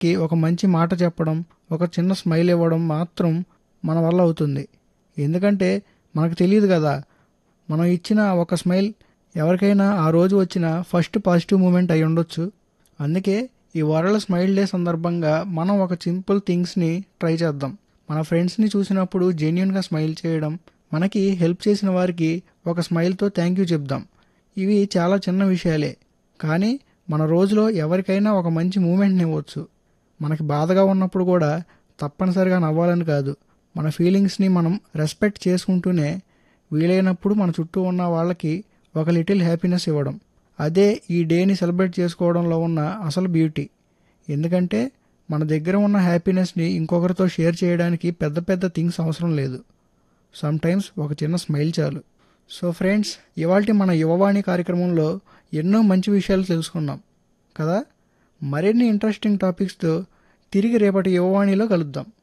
వాళ్ళకి ఒక మంచి మాట చెప్పడం ఒక చిన్న స్మైల్ ఇవ్వడం మాత్రం మన వల్ల అవుతుంది ఎందుకంటే మనకు తెలియదు కదా మనం ఇచ్చిన ఒక స్మైల్ ఎవరికైనా ఆ రోజు వచ్చిన ఫస్ట్ పాజిటివ్ మూమెంట్ అయి ఉండొచ్చు అందుకే ఈ వరల్డ్ స్మైల్ డే సందర్భంగా మనం ఒక సింపుల్ థింగ్స్ని ట్రై చేద్దాం మన ఫ్రెండ్స్ని చూసినప్పుడు జెన్యున్గా స్మైల్ చేయడం మనకి హెల్ప్ చేసిన వారికి ఒక స్మైల్తో థ్యాంక్ యూ చెప్దాం ఇవి చాలా చిన్న విషయాలే కానీ మన రోజులో ఎవరికైనా ఒక మంచి మూమెంట్ని ఇవ్వచ్చు మనకి బాధగా ఉన్నప్పుడు కూడా తప్పనిసరిగా నవ్వాలని కాదు మన ఫీలింగ్స్ని మనం రెస్పెక్ట్ చేసుకుంటూనే వీలైనప్పుడు మన చుట్టూ ఉన్న వాళ్ళకి ఒక లిటిల్ హ్యాపీనెస్ ఇవ్వడం అదే ఈ డేని సెలబ్రేట్ చేసుకోవడంలో ఉన్న అసలు బ్యూటీ ఎందుకంటే మన దగ్గర ఉన్న హ్యాపీనెస్ని ఇంకొకరితో షేర్ చేయడానికి పెద్ద పెద్ద థింగ్స్ అవసరం లేదు సమ్ టైమ్స్ ఒక చిన్న స్మైల్ చాలు సో ఫ్రెండ్స్ ఇవాళ మన యువవాణి కార్యక్రమంలో ఎన్నో మంచి విషయాలు తెలుసుకున్నాం కదా మరిన్ని ఇంట్రెస్టింగ్ టాపిక్స్తో తిరిగి రేపటి యువవాణిలో కలుద్దాం